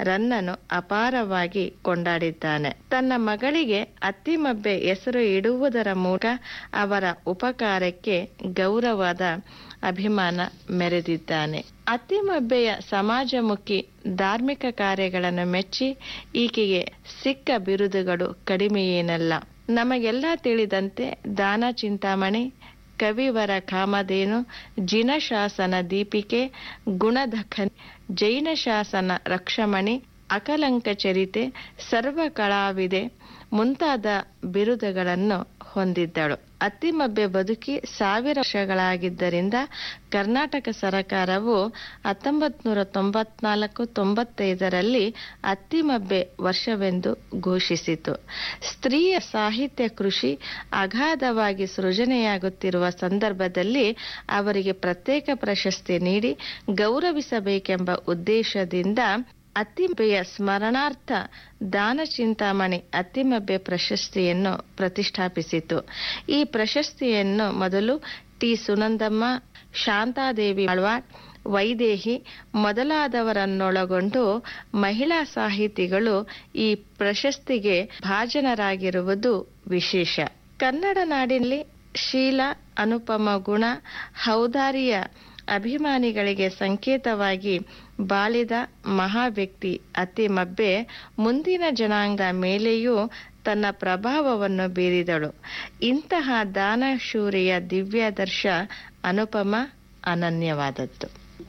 ರನ್ನನು ಅಪಾರವಾಗಿ ಕೊಂಡಾಡಿದ್ದಾನೆ ತನ್ನ ಮಗಳಿಗೆ ಅತ್ತಿಮಬ್ಬೆ ಹೆಸರು ಇಡುವುದರ ಮೂಲಕ ಅವರ ಉಪಕಾರಕ್ಕೆ ಗೌರವದ ಅಭಿಮಾನ ಮೆರೆದಿದ್ದಾನೆ ಅತ್ತಿಮಬ್ಬೆಯ ಸಮಾಜಮುಖಿ ಧಾರ್ಮಿಕ ಕಾರ್ಯಗಳನ್ನು ಮೆಚ್ಚಿ ಈಕೆಗೆ ಸಿಕ್ಕ ಬಿರುದುಗಳು ಕಡಿಮೆಯೇನಲ್ಲ ನಮಗೆಲ್ಲ ತಿಳಿದಂತೆ ದಾನ ಚಿಂತಾಮಣಿ ಕವಿವರ ಕಾಮಧೇನು ಜಿನಶಾಸನ ದೀಪಿಕೆ ಗುಣದಖನ್ ಜೈನ ಶಾಸನ ರಕ್ಷಮಣಿ ಅಕಲಂಕ ಚರಿತೆ ಸರ್ವ ಕಲಾವಿದೆ ಮುಂತಾದ ಬಿರುದುಗಳನ್ನು ಹೊಂದಿದ್ದಳು ಅತ್ತಿಮಬ್ಬೆ ಬದುಕಿ ಸಾವಿರ ವರ್ಷಗಳಾಗಿದ್ದರಿಂದ ಕರ್ನಾಟಕ ಸರಕಾರವು ಹತ್ತೊಂಬತ್ ನೂರ ತೊಂಬತ್ನಾಲ್ಕು ತೊಂಬತ್ತೈದರಲ್ಲಿ ಅತ್ತಿಮಬ್ಬೆ ವರ್ಷವೆಂದು ಘೋಷಿಸಿತು ಸ್ತ್ರೀಯ ಸಾಹಿತ್ಯ ಕೃಷಿ ಅಗಾಧವಾಗಿ ಸೃಜನೆಯಾಗುತ್ತಿರುವ ಸಂದರ್ಭದಲ್ಲಿ ಅವರಿಗೆ ಪ್ರತ್ಯೇಕ ಪ್ರಶಸ್ತಿ ನೀಡಿ ಗೌರವಿಸಬೇಕೆಂಬ ಉದ್ದೇಶದಿಂದ ಅತ್ತಿಮಬ್ಬೆಯ ಸ್ಮರಣಾರ್ಥ ದಾನ ಚಿಂತಾಮಣಿ ಅತ್ತಿಮಬ್ಬೆ ಪ್ರಶಸ್ತಿಯನ್ನು ಪ್ರತಿಷ್ಠಾಪಿಸಿತು ಈ ಪ್ರಶಸ್ತಿಯನ್ನು ಮೊದಲು ಟಿ ಸುನಂದಮ್ಮ ಶಾಂತಾದೇವಿ ಆಳ್ವಾಡ್ ವೈದೇಹಿ ಮೊದಲಾದವರನ್ನೊಳಗೊಂಡು ಮಹಿಳಾ ಸಾಹಿತಿಗಳು ಈ ಪ್ರಶಸ್ತಿಗೆ ಭಾಜನರಾಗಿರುವುದು ವಿಶೇಷ ಕನ್ನಡ ನಾಡಿನಲ್ಲಿ ಶೀಲ ಅನುಪಮ ಗುಣ ಹೌದಾರಿಯ ಅಭಿಮಾನಿಗಳಿಗೆ ಸಂಕೇತವಾಗಿ ಬಾಳಿದ ಮಹಾ ವ್ಯಕ್ತಿ ಅತಿಮಬ್ಬೆ ಮುಂದಿನ ಜನಾಂಗದ ಮೇಲೆಯೂ ತನ್ನ ಪ್ರಭಾವವನ್ನು ಬೀರಿದಳು ಇಂತಹ ದಾನಶೂರಿಯ ದಿವ್ಯಾದರ್ಶ ಅನುಪಮ ಅನನ್ಯವಾದದ್ದು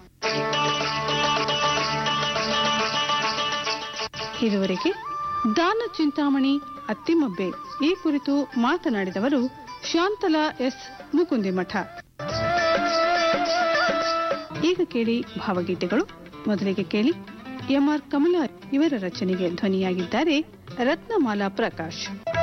ಇದುವರೆಗೆ ದಾನ ಚಿಂತಾಮಣಿ ಅತ್ತಿಮಬ್ಬೆ ಈ ಕುರಿತು ಮಾತನಾಡಿದವರು ಶಾಂತಲಾ ಎಸ್ ಮುಕುಂದಿಮಠ ಈಗ ಕೇಳಿ ಭಾವಗೀತೆಗಳು ಮೊದಲಿಗೆ ಕೇಳಿ ಎಂಆರ್ ಕಮಲಾ ಇವರ ರಚನೆಗೆ ಧ್ವನಿಯಾಗಿದ್ದಾರೆ ರತ್ನಮಾಲಾ ಪ್ರಕಾಶ್